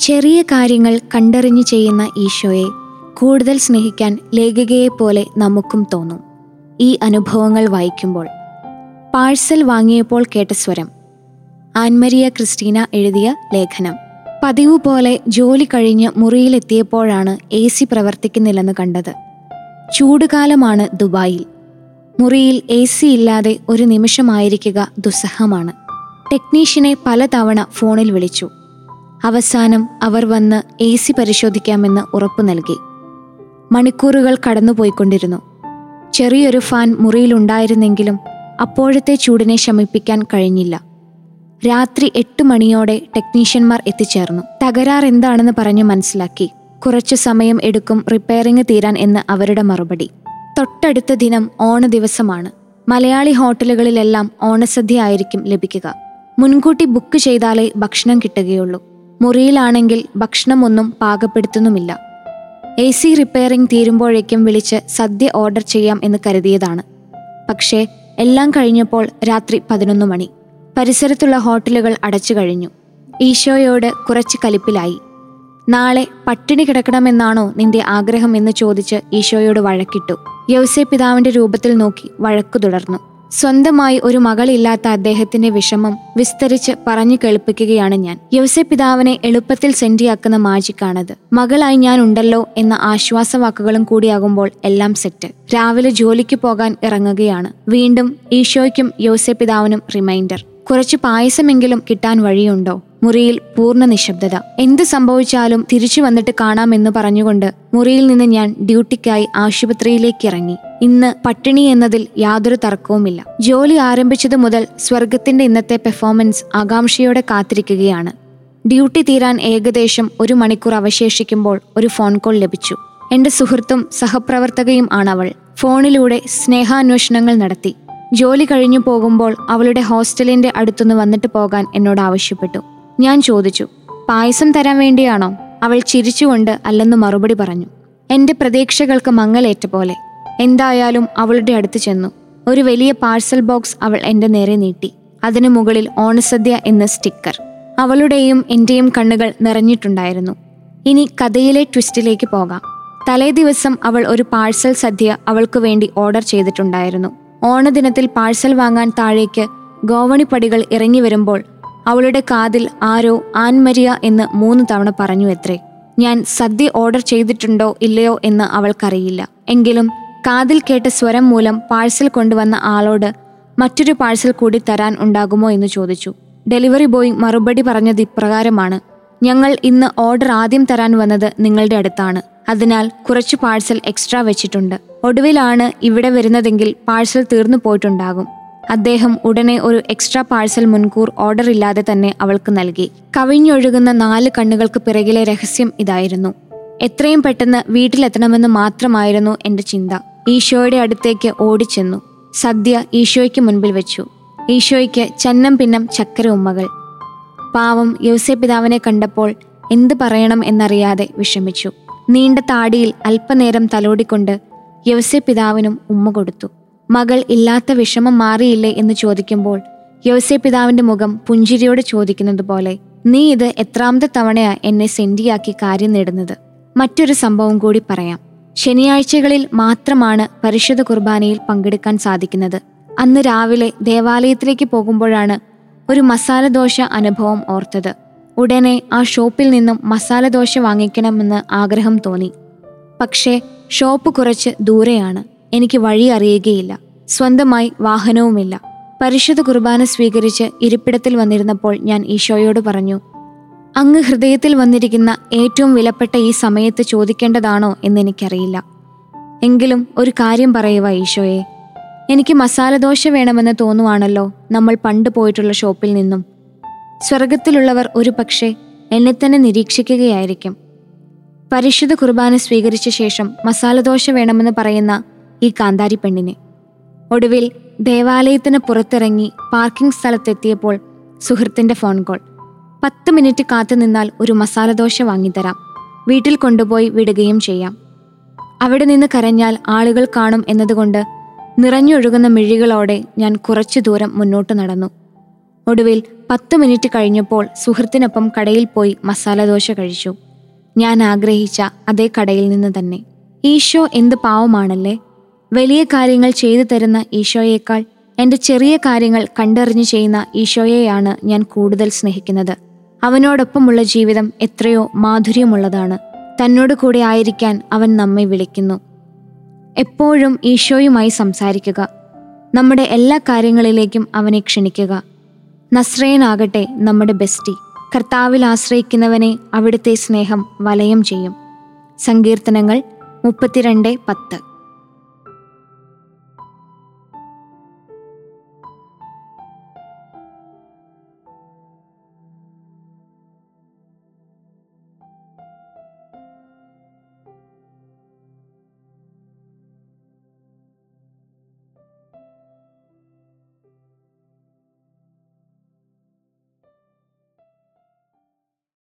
ചെറിയ കാര്യങ്ങൾ കണ്ടറിഞ്ഞ് ചെയ്യുന്ന ഈശോയെ കൂടുതൽ സ്നേഹിക്കാൻ ലേഖകയെപ്പോലെ നമുക്കും തോന്നും ഈ അനുഭവങ്ങൾ വായിക്കുമ്പോൾ പാഴ്സൽ വാങ്ങിയപ്പോൾ കേട്ട സ്വരം ആൻമരിയ ക്രിസ്റ്റീന എഴുതിയ ലേഖനം പതിവ് പോലെ ജോലി കഴിഞ്ഞ് മുറിയിലെത്തിയപ്പോഴാണ് എ സി പ്രവർത്തിക്കുന്നില്ലെന്ന് കണ്ടത് ചൂടുകാലമാണ് ദുബായിൽ മുറിയിൽ എ സി ഇല്ലാതെ ഒരു നിമിഷമായിരിക്കുക ദുസ്സഹമാണ് ടെക്നീഷ്യനെ പലതവണ ഫോണിൽ വിളിച്ചു അവസാനം അവർ വന്ന് എ സി പരിശോധിക്കാമെന്ന് ഉറപ്പു നൽകി മണിക്കൂറുകൾ കടന്നുപോയിക്കൊണ്ടിരുന്നു ചെറിയൊരു ഫാൻ മുറിയിലുണ്ടായിരുന്നെങ്കിലും അപ്പോഴത്തെ ചൂടിനെ ശമിപ്പിക്കാൻ കഴിഞ്ഞില്ല രാത്രി എട്ട് മണിയോടെ ടെക്നീഷ്യന്മാർ എത്തിച്ചേർന്നു തകരാർ എന്താണെന്ന് പറഞ്ഞു മനസ്സിലാക്കി കുറച്ചു സമയം എടുക്കും റിപ്പയറിംഗ് തീരാൻ എന്ന് അവരുടെ മറുപടി തൊട്ടടുത്ത ദിനം ഓണ ദിവസമാണ് മലയാളി ഹോട്ടലുകളിലെല്ലാം ഓണസദ്യ ആയിരിക്കും ലഭിക്കുക മുൻകൂട്ടി ബുക്ക് ചെയ്താലേ ഭക്ഷണം കിട്ടുകയുള്ളൂ മുറിയിലാണെങ്കിൽ ഭക്ഷണമൊന്നും പാകപ്പെടുത്തുന്നുമില്ല എ സി റിപ്പയറിംഗ് തീരുമ്പോഴേക്കും വിളിച്ച് സദ്യ ഓർഡർ ചെയ്യാം എന്ന് കരുതിയതാണ് പക്ഷേ എല്ലാം കഴിഞ്ഞപ്പോൾ രാത്രി പതിനൊന്ന് മണി പരിസരത്തുള്ള ഹോട്ടലുകൾ അടച്ചു കഴിഞ്ഞു ഈശോയോട് കുറച്ച് കലിപ്പിലായി നാളെ പട്ടിണി കിടക്കണമെന്നാണോ നിന്റെ ആഗ്രഹം എന്ന് ചോദിച്ച് ഈശോയോട് വഴക്കിട്ടു യൗസെ പിതാവിന്റെ രൂപത്തിൽ നോക്കി വഴക്കു തുടർന്നു സ്വന്തമായി ഒരു മകളില്ലാത്ത അദ്ദേഹത്തിന്റെ വിഷമം വിസ്തരിച്ച് പറഞ്ഞു കേൾപ്പിക്കുകയാണ് ഞാൻ യൗസെ പിതാവിനെ എളുപ്പത്തിൽ സെന്റിയാക്കുന്ന മാജിക്കാണത് മകളായി ഞാൻ ഉണ്ടല്ലോ എന്ന ആശ്വാസവാക്കുകളും കൂടിയാകുമ്പോൾ എല്ലാം സെറ്റ് രാവിലെ ജോലിക്ക് പോകാൻ ഇറങ്ങുകയാണ് വീണ്ടും ഈശോയ്ക്കും യൗസെ പിതാവിനും റിമൈൻഡർ കുറച്ച് പായസമെങ്കിലും കിട്ടാൻ വഴിയുണ്ടോ മുറിയിൽ പൂർണ്ണ നിശബ്ദത എന്ത് സംഭവിച്ചാലും തിരിച്ചു വന്നിട്ട് കാണാമെന്ന് പറഞ്ഞുകൊണ്ട് മുറിയിൽ നിന്ന് ഞാൻ ഡ്യൂട്ടിക്കായി ആശുപത്രിയിലേക്ക് ഇറങ്ങി ഇന്ന് പട്ടിണി എന്നതിൽ യാതൊരു തർക്കവുമില്ല ജോലി ആരംഭിച്ചതു മുതൽ സ്വർഗത്തിന്റെ ഇന്നത്തെ പെർഫോമൻസ് ആകാംക്ഷയോടെ കാത്തിരിക്കുകയാണ് ഡ്യൂട്ടി തീരാൻ ഏകദേശം ഒരു മണിക്കൂർ അവശേഷിക്കുമ്പോൾ ഒരു ഫോൺ കോൾ ലഭിച്ചു എന്റെ സുഹൃത്തും സഹപ്രവർത്തകയും ആണവൾ ഫോണിലൂടെ സ്നേഹാന്വേഷണങ്ങൾ നടത്തി ജോലി കഴിഞ്ഞു പോകുമ്പോൾ അവളുടെ ഹോസ്റ്റലിന്റെ അടുത്തുനിന്ന് വന്നിട്ട് പോകാൻ എന്നോട് ആവശ്യപ്പെട്ടു ഞാൻ ചോദിച്ചു പായസം തരാൻ വേണ്ടിയാണോ അവൾ ചിരിച്ചുകൊണ്ട് അല്ലെന്ന് മറുപടി പറഞ്ഞു എന്റെ പ്രതീക്ഷകൾക്ക് മങ്ങലേറ്റ പോലെ എന്തായാലും അവളുടെ അടുത്ത് ചെന്നു ഒരു വലിയ പാഴ്സൽ ബോക്സ് അവൾ എന്റെ നേരെ നീട്ടി അതിനു മുകളിൽ ഓണസദ്യ എന്ന സ്റ്റിക്കർ അവളുടെയും എന്റെയും കണ്ണുകൾ നിറഞ്ഞിട്ടുണ്ടായിരുന്നു ഇനി കഥയിലെ ട്വിസ്റ്റിലേക്ക് പോകാം തലേ ദിവസം അവൾ ഒരു പാഴ്സൽ സദ്യ അവൾക്ക് വേണ്ടി ഓർഡർ ചെയ്തിട്ടുണ്ടായിരുന്നു ഓണദിനത്തിൽ പാഴ്സൽ വാങ്ങാൻ താഴേക്ക് ഗോവണിപ്പടികൾ ഇറങ്ങി വരുമ്പോൾ അവളുടെ കാതിൽ ആരോ ആൻമരിയ എന്ന് മൂന്ന് തവണ പറഞ്ഞു എത്രേ ഞാൻ സദ്യ ഓർഡർ ചെയ്തിട്ടുണ്ടോ ഇല്ലയോ എന്ന് അവൾക്കറിയില്ല എങ്കിലും കാതിൽ കേട്ട സ്വരം മൂലം പാഴ്സൽ കൊണ്ടുവന്ന ആളോട് മറ്റൊരു പാഴ്സൽ കൂടി തരാൻ ഉണ്ടാകുമോ എന്ന് ചോദിച്ചു ഡെലിവറി ബോയ് മറുപടി പറഞ്ഞത് ഇപ്രകാരമാണ് ഞങ്ങൾ ഇന്ന് ഓർഡർ ആദ്യം തരാൻ വന്നത് നിങ്ങളുടെ അടുത്താണ് അതിനാൽ കുറച്ച് പാഴ്സൽ എക്സ്ട്രാ വെച്ചിട്ടുണ്ട് ഒടുവിലാണ് ഇവിടെ വരുന്നതെങ്കിൽ പാഴ്സൽ തീർന്നു പോയിട്ടുണ്ടാകും അദ്ദേഹം ഉടനെ ഒരു എക്സ്ട്രാ പാഴ്സൽ മുൻകൂർ ഓർഡർ ഇല്ലാതെ തന്നെ അവൾക്ക് നൽകി കവിഞ്ഞൊഴുകുന്ന നാല് കണ്ണുകൾക്ക് പിറകിലെ രഹസ്യം ഇതായിരുന്നു എത്രയും പെട്ടെന്ന് വീട്ടിലെത്തണമെന്ന് മാത്രമായിരുന്നു എന്റെ ചിന്ത ഈശോയുടെ അടുത്തേക്ക് ഓടിച്ചെന്നു സദ്യ ഈശോയ്ക്ക് മുൻപിൽ വെച്ചു ഈശോയ്ക്ക് ചന്നം പിന്നം ചക്കര ഉമ്മകൾ പാവം യൗസെ പിതാവിനെ കണ്ടപ്പോൾ എന്ത് പറയണം എന്നറിയാതെ വിഷമിച്ചു നീണ്ട താടിയിൽ അല്പനേരം തലോടിക്കൊണ്ട് യൗസെ പിതാവിനും ഉമ്മ കൊടുത്തു മകൾ ഇല്ലാത്ത വിഷമം മാറിയില്ലേ എന്ന് ചോദിക്കുമ്പോൾ യൗസെ പിതാവിന്റെ മുഖം പുഞ്ചിരിയോട് ചോദിക്കുന്നത് പോലെ നീ ഇത് എത്രാമത്തെ തവണയാ എന്നെ സെന്റിയാക്കി കാര്യം നേടുന്നത് മറ്റൊരു സംഭവം കൂടി പറയാം ശനിയാഴ്ചകളിൽ മാത്രമാണ് പരിശുദ്ധ കുർബാനയിൽ പങ്കെടുക്കാൻ സാധിക്കുന്നത് അന്ന് രാവിലെ ദേവാലയത്തിലേക്ക് പോകുമ്പോഴാണ് ഒരു മസാല ദോശ അനുഭവം ഓർത്തത് ഉടനെ ആ ഷോപ്പിൽ നിന്നും മസാല ദോശ വാങ്ങിക്കണമെന്ന് ആഗ്രഹം തോന്നി പക്ഷേ ഷോപ്പ് കുറച്ച് ദൂരെയാണ് എനിക്ക് വഴി അറിയുകയില്ല സ്വന്തമായി വാഹനവുമില്ല പരിശുദ്ധ കുർബാന സ്വീകരിച്ച് ഇരിപ്പിടത്തിൽ വന്നിരുന്നപ്പോൾ ഞാൻ ഈശോയോട് പറഞ്ഞു അങ്ങ് ഹൃദയത്തിൽ വന്നിരിക്കുന്ന ഏറ്റവും വിലപ്പെട്ട ഈ സമയത്ത് ചോദിക്കേണ്ടതാണോ എന്നെനിക്കറിയില്ല എങ്കിലും ഒരു കാര്യം പറയുക ഈശോയെ എനിക്ക് മസാലദോശ വേണമെന്ന് തോന്നുവാണല്ലോ നമ്മൾ പണ്ട് പോയിട്ടുള്ള ഷോപ്പിൽ നിന്നും സ്വർഗത്തിലുള്ളവർ ഒരു പക്ഷേ എന്നെ തന്നെ നിരീക്ഷിക്കുകയായിരിക്കും പരിശുദ്ധ കുർബാന സ്വീകരിച്ച ശേഷം മസാലദോശ വേണമെന്ന് പറയുന്ന ഈ കാന്താരി പെണ്ണിനെ ഒടുവിൽ ദേവാലയത്തിന് പുറത്തിറങ്ങി പാർക്കിംഗ് സ്ഥലത്തെത്തിയപ്പോൾ സുഹൃത്തിന്റെ ഫോൺ കോൾ പത്ത് മിനിറ്റ് കാത്തു നിന്നാൽ ഒരു മസാലദോശ വാങ്ങിത്തരാം വീട്ടിൽ കൊണ്ടുപോയി വിടുകയും ചെയ്യാം അവിടെ നിന്ന് കരഞ്ഞാൽ ആളുകൾ കാണും എന്നതുകൊണ്ട് നിറഞ്ഞൊഴുകുന്ന മിഴികളോടെ ഞാൻ കുറച്ചു ദൂരം മുന്നോട്ട് നടന്നു ഒടുവിൽ പത്ത് മിനിറ്റ് കഴിഞ്ഞപ്പോൾ സുഹൃത്തിനൊപ്പം കടയിൽ പോയി മസാലദോശ കഴിച്ചു ഞാൻ ആഗ്രഹിച്ച അതേ കടയിൽ നിന്ന് തന്നെ ഈശോ എന്ത് പാവമാണല്ലേ വലിയ കാര്യങ്ങൾ ചെയ്തു തരുന്ന ഈശോയേക്കാൾ എൻ്റെ ചെറിയ കാര്യങ്ങൾ കണ്ടറിഞ്ഞു ചെയ്യുന്ന ഈശോയെയാണ് ഞാൻ കൂടുതൽ സ്നേഹിക്കുന്നത് അവനോടൊപ്പമുള്ള ജീവിതം എത്രയോ മാധുര്യമുള്ളതാണ് തന്നോട് കൂടെ ആയിരിക്കാൻ അവൻ നമ്മെ വിളിക്കുന്നു എപ്പോഴും ഈശോയുമായി സംസാരിക്കുക നമ്മുടെ എല്ലാ കാര്യങ്ങളിലേക്കും അവനെ ക്ഷണിക്കുക നസ്രയനാകട്ടെ നമ്മുടെ ബെസ്റ്റി കർത്താവിൽ ആശ്രയിക്കുന്നവനെ അവിടുത്തെ സ്നേഹം വലയം ചെയ്യും സങ്കീർത്തനങ്ങൾ മുപ്പത്തിരണ്ട് പത്ത്